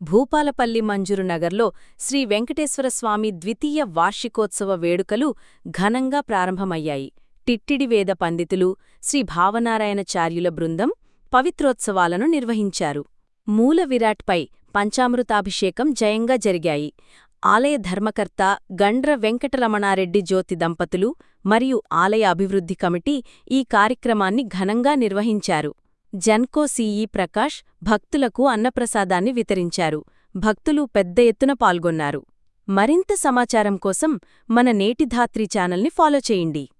భూపాలపల్లి మంజురు నగర్లో శ్రీ వెంకటేశ్వరస్వామి ద్వితీయ వార్షికోత్సవ వేడుకలు ఘనంగా ప్రారంభమయ్యాయి టిట్టిడి వేద పండితులు శ్రీ భావనారాయణచార్యుల బృందం పవిత్రోత్సవాలను నిర్వహించారు మూల విరాట్పై పంచామృతాభిషేకం జయంగా జరిగాయి ఆలయ ధర్మకర్త గండ్ర వెంకటరమణారెడ్డి జ్యోతి దంపతులు మరియు ఆలయ అభివృద్ధి కమిటీ ఈ కార్యక్రమాన్ని ఘనంగా నిర్వహించారు జన్కో సీఈ ప్రకాష్ భక్తులకు అన్నప్రసాదాన్ని వితరించారు భక్తులు పెద్ద ఎత్తున పాల్గొన్నారు మరింత సమాచారం కోసం మన నేటి ధాత్రి ఛానల్ని ఫాలో చేయండి